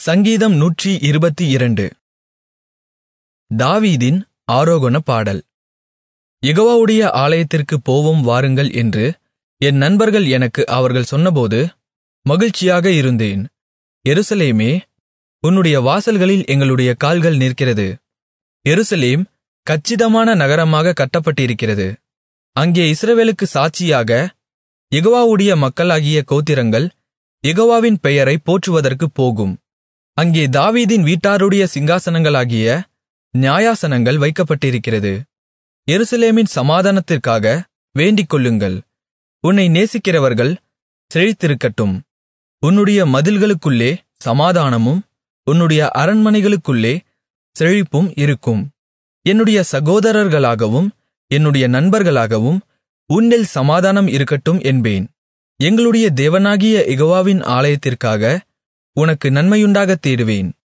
சங்கீதம் நூற்றி இருபத்து இரண்டு தாவீதின் ஆரோகண பாடல் யெகோவாவுடைய ஆலயத்திற்குப் போவோம் வாருங்கள் என்று என் நண்பர்கள் எனக்கு அவர்கள் சொன்னபோது மகிழ்ச்சியாக இருந்தேன் எருசலேமே உன்னுடைய வாசல்களில் எங்களுடைய கால்கள் நிற்கிறது எருசலேம் கச்சிதமான நகரமாக கட்டப்பட்டிருக்கிறது அங்கே இஸ்ரவேலுக்குச் சாட்சியாக யெகோவாவுடைய மக்களாகிய கோத்திரங்கள் யெகோவாவின் பெயரைப் போற்றுவதற்குப் போகும் அங்கே தாவீதின் வீட்டாருடைய சிங்காசனங்களாகிய நியாயாசனங்கள் வைக்கப்பட்டிருக்கிறது எருசலேமின் சமாதானத்திற்காக வேண்டிக்கொள்ளுங்கள் உன்னை நேசிக்கிறவர்கள் செழித்திருக்கட்டும் உன்னுடைய மதில்களுக்குள்ளே சமாதானமும் உன்னுடைய அரண்மனைகளுக்குள்ளே செழிப்பும் இருக்கும் என்னுடைய சகோதரர்களாகவும் என்னுடைய நண்பர்களாகவும் உன்னில் சமாதானம் இருக்கட்டும் என்பேன் எங்களுடைய தேவனாகிய யெகோவாவின் ஆலயத்திற்காக உனக்கு நன்மையுண்டாகத் தேடுவேன்